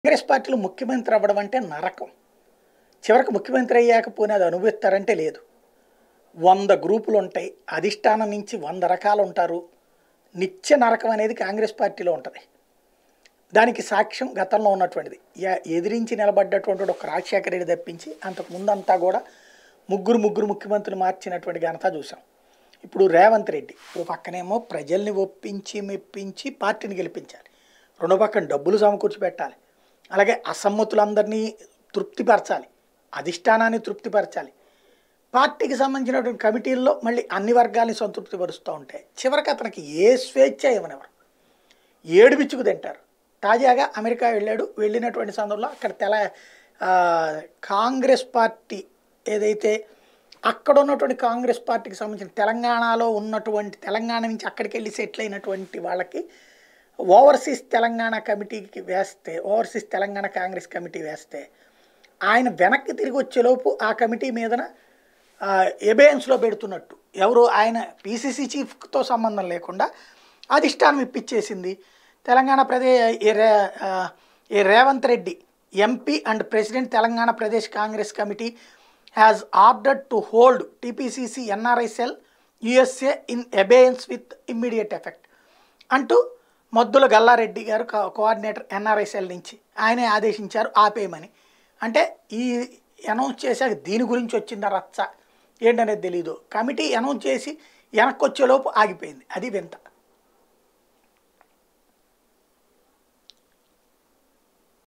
కాంగ్రెస్ పార్టీలో ముఖ్యమంత్రి అవ్వడం అంటే నరకం చివరికి ముఖ్యమంత్రి అయ్యాక పోనీ అది అనుభవిస్తారంటే లేదు వంద గ్రూపులు ఉంటాయి అధిష్టానం నుంచి వంద రకాలు ఉంటారు నిత్య నరకం అనేది కాంగ్రెస్ పార్టీలో ఉంటుంది దానికి సాక్ష్యం గతంలో ఉన్నటువంటిది యా- ఎదిరించి నిలబడ్డటువంటి ఒక రాజశేఖర రెడ్డి తప్పించి అంతకు ముందంతా కూడా ముగ్గురు ముగ్గురు ముఖ్యమంత్రులు మార్చినటువంటి ఘనత చూసాం ఇప్పుడు రేవంత్ రెడ్డి ఓ పక్కనేమో ప్రజల్ని ఒప్పించి మెప్పించి పార్టీని గెలిపించాలి రెండో పక్కన డబ్బులు సమకూర్చి పెట్టాలి అలాగే అసమ్మతులందరినీ తృప్తిపరచాలి అధిష్టానాన్ని తృప్తిపరచాలి పార్టీకి సంబంధించినటువంటి కమిటీల్లో మళ్ళీ అన్ని వర్గాల్ని సంతృప్తిపరుస్తూ ఉంటాయి చివరికి అతనికి ఏ స్వేచ్ఛ ఇవ్వనివ్వరు ఏడు బిచ్చుకు తింటారు తాజాగా అమెరికా వెళ్ళాడు వెళ్ళినటువంటి సందర్భంలో అక్కడ తెల ఆ, కాంగ్రెస్ పార్టీ ఏదైతే అక్కడ ఉన్నటువంటి కాంగ్రెస్ పార్టీకి సంబంధించిన తెలంగాణలో ఉన్నటువంటి తెలంగాణ నుంచి అక్కడికి వెళ్ళి సెటిల్ అయినటువంటి వాళ్ళకి ఓవర్సీస్ తెలంగాణ కమిటీకి వేస్తే ఓవర్సీస్ తెలంగాణ కాంగ్రెస్ కమిటీ వేస్తే ఆయన వెనక్కి తిరిగి వచ్చేలోపు ఆ కమిటీ మీదన ఎబేయన్స్లో పెడుతున్నట్టు ఎవరు ఆయన పీసీసీ చీఫ్తో సంబంధం లేకుండా అధిష్టానం ఇప్పించేసింది తెలంగాణ ప్రదేశ్ ఈ రే ఆ, ఈ Revanth Reddy MP and president Telangana Pradesh Congress committee has ordered to hold TPCC NRI cell USA in abeyance with immediate effect అంటూ మొద్దుల గల్లారెడ్డి గారు కో- కోఆర్డినేటర్ ఎన్ఆర్ఐసెల్ నుంచి ఆయనే ఆదేశించారు ఆపేయమని అంటే ఈ అనౌన్స్ చేశాక దీని గురించి వచ్చిందా రచ్చ ఏంటనేది తెలీదు కమిటీ అనౌన్స్ చేసి వెనక్కి వచ్చేలోపు ఆగిపోయింది అది వింత